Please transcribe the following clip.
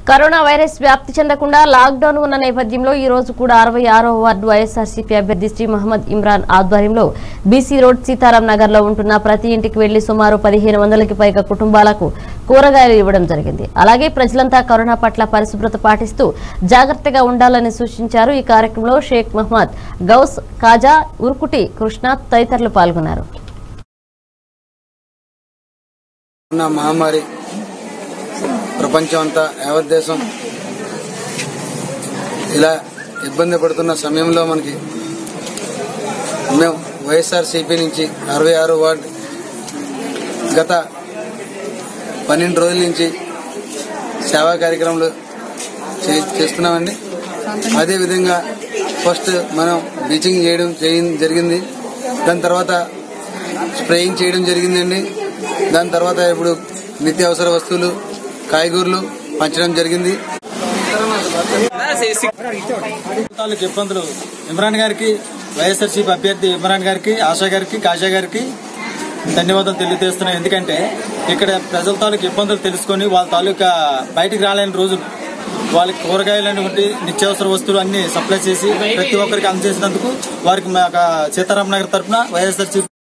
corona virus వ్యాప్తి చెందకుండా lockdown ఉన్న నేపథ్యంలో ఈ రోజు కూడా అరవై ఆరో వార్డు వైఎస్ఆర్సీపీ అభ్యర్థి శ్రీ మహమ్మద్ ఇమ్రాన్ ఆధ్వర్యంలో బీసీ రోడ్ సీతారాం నగర్ లో ఉంటున్న ప్రతి ఇంటికి వెళ్లి సుమారు పదిహేను వందలకి పైగా కుటుంబాలకు కూరగాయలు ఇవ్వడం జరిగింది అలాగే ప్రజలంతా కరోనా పట్ల పరిశుభ్రత పాటిస్తూ జాగ్రత్తగా ఉండాలని సూచించారు ఈ కార్యక్రమంలో షేక్ మహమ్మద్ గౌస్ కాజా ఉరుకుటి కృష్ణ తదితరులు పాల్గొన్నారు ఉన్న మహమ్మారి ప్రపంచం అంతా యావత్ దేశం ఇలా ఇబ్బంది పడుతున్న సమయంలో మనకి మేము వైఎస్ఆర్ సిపి నుంచి అరవై ఆరు వార్డు గత పన్నెండు రోజుల నుంచి సేవా కార్యక్రమాలు చే- చేస్తున్నామండి అదేవిధంగా ఫస్ట్ మనం బ్లీచింగ్ చేయడం చేయ- జరిగింది దాని తర్వాత స్ప్రేయింగ్ చేయడం జరిగిందండి దాని తర్వాత ఇప్పుడు నిత్యావసర వస్తువులు కాయగూరలు పంచడం జరిగింది తాలూకు ఇబ్బందులు ఇమ్రాన్ గారికి వైఎస్ఆర్సీపీ అభ్యర్థి ఇమ్రాన్ గారికి ఆశా గారికి కాజా గారికి ధన్యవాదాలు తెలియజేస్తున్నాను ఎందుకంటే ఇక్కడ ప్రజల తాలూకు ఇబ్బందులు తెలుసుకొని వాళ్ళ తాలూకా బయటికి రాలేని రోజులు వాళ్ళకి కూరగాయలు అనేటువంటి నిత్యావసర వస్తువులు అన్ని సప్లై చేసి ప్రతి ఒక్కరికి అందజేసినందుకు వారికి మా యొక్క సీతారాం నగర్ తరఫున వైఎస్ఆర్సీపీ